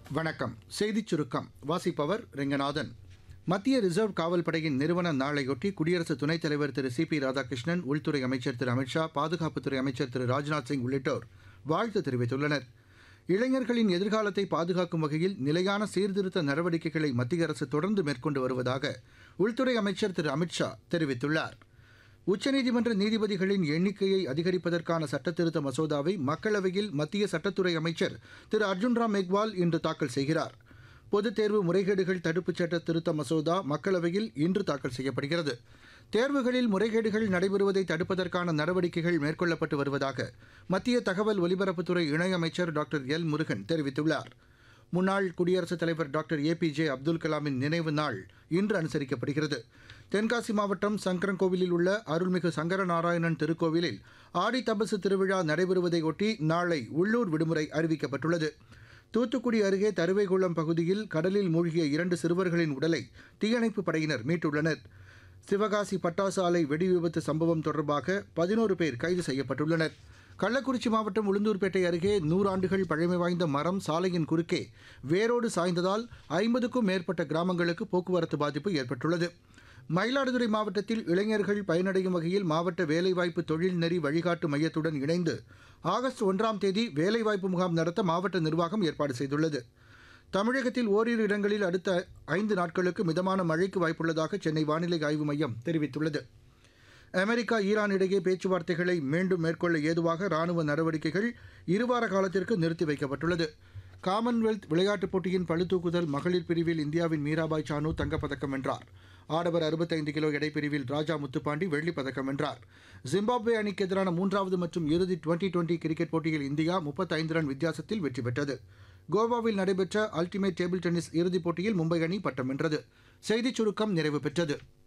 வணக்கம் செய்திச் சுருக்கம் வாசிப்பவர் ரெங்கநாதன் மத்திய ரிசர்வ் காவல் படையின் நிறுவன நாளையொட்டி குடியரசு துணைத் தலைவர் திரு சி பி ராதாகிருஷ்ணன் உள்துறை அமைச்சர் திரு அமித்ஷா பாதுகாப்புத்துறை அமைச்சர் திரு ராஜ்நாத் சிங் உள்ளிட்டோர் வாழ்த்து தெரிவித்துள்ளனர் இளைஞர்களின் எதிர்காலத்தை பாதுகாக்கும் வகையில் நிலையான சீர்திருத்த நடவடிக்கைகளை மத்திய அரசு தொடர்ந்து மேற்கொண்டு வருவதாக உள்துறை அமைச்சர் திரு அமித்ஷா தெரிவித்துள்ளார் உச்சநீதிமன்ற நீதிபதிகளின் எண்ணிக்கையை அதிகரிப்பதற்கான சட்டத்திருத்த மசோதாவை மக்களவையில் மத்திய சட்டத்துறை அமைச்சர் திரு அர்ஜுன் ராம் மெக்வால் இன்று தாக்கல் செய்கிறார் பொதுத் தேர்வு முறைகேடுகள் தடுப்புச் சட்ட திருத்த மசோதா மக்களவையில் இன்று தாக்கல் செய்யப்படுகிறது தேர்வுகளில் முறைகேடுகள் நடைபெறுவதை தடுப்பதற்கான நடவடிக்கைகள் மேற்கொள்ளப்பட்டு வருவதாக மத்திய தகவல் ஒலிபரப்புத்துறை இணையமைச்சர் டாக்டர் எல் முருகன் தெரிவித்துள்ளார் முன்னாள் குடியரசுத் தலைவர் doctor A P J Abdul கலாமின் நினைவு நாள் இன்று அனுசரிக்கப்படுகிறது தென்காசி மாவட்டம் சங்கரன்கோவிலில் உள்ள அருள்மிகு சங்கரநாராயணன் திருக்கோவிலில் ஆடி தபசு திருவிழா நடைபெறுவதையொட்டி நாளை உள்ளூர் விடுமுறை அறிவிக்கப்பட்டுள்ளது தூத்துக்குடி அருகே தருவைகுளம் பகுதியில் கடலில் மூழ்கிய இரண்டு சிறுவர்களின் உடலை தீயணைப்புப் படையினர் மீட்டுள்ளனர் சிவகாசி பட்டாசு ஆலை வெடிவிபத்து சம்பவம் தொடர்பாக பதினோரு பேர் கைது செய்யப்பட்டுள்ளனர் கள்ளக்குறிச்சி மாவட்டம் உளுந்தூர்பேட்டை அருகே நூறாண்டுகள் பழமை வாய்ந்த மரம் சாலையின் குறுக்கே வேரோடு சாய்ந்ததால் ஐம்பதுக்கும் மேற்பட்ட கிராமங்களுக்கு போக்குவரத்து பாதிப்பு ஏற்பட்டுள்ளது மயிலாடுதுறை மாவட்டத்தில் இளைஞர்கள் பயனடையும் வகையில் மாவட்ட வேலைவாய்ப்பு தொழில் நெறி வழிகாட்டு மையத்துடன் இணைந்து ஆகஸ்ட் ஒன்றாம் தேதி வேலைவாய்ப்பு முகாம் நடத்த மாவட்ட நிர்வாகம் ஏற்பாடு செய்துள்ளது தமிழகத்தில் ஓரிரு இடங்களில் அடுத்த ஐந்து நாட்களுக்கு மிதமான மழைக்கு வாய்ப்புள்ளதாக சென்னை வானிலை ஆய்வு மையம் தெரிவித்துள்ளது அமெரிக்கா ஈரான் இடையே பேச்சுவார்த்தைகளை மீண்டும் மேற்கொள்ள ஏதுவாக ராணுவ நடவடிக்கைகள் இருவார காலத்திற்கு நிறுத்தி வைக்கப்பட்டுள்ளது காமன்வெல்த் விளையாட்டுப் போட்டியின் பளுதூக்குதல் மகளிர் பிரிவில் இந்தியாவின் மீராபாய் சானு தங்கப்பதக்கம் வென்றார் ஆடவர் அறுபத்தைந்து கிலோ எடைப்பிரிவில் ராஜா முத்துப்பாண்டி வெள்ளிப் பதக்கம் வென்றார் ஜிம்பாப்வே அணிக்கு எதிரான மூன்றாவது மற்றும் இறுதி டுவெண்டி டுவெண்டி கிரிக்கெட் போட்டியில் இந்தியா முப்பத்தைந்து ரன் வித்தியாசத்தில் வெற்றி பெற்றது கோவாவில் நடைபெற்ற அல்டிமேட் டேபிள் டென்னிஸ் இறுதிப் போட்டியில் மும்பை அணி பட்டம் வென்றது செய்திச் சுருக்கம் நிறைவு பெற்றது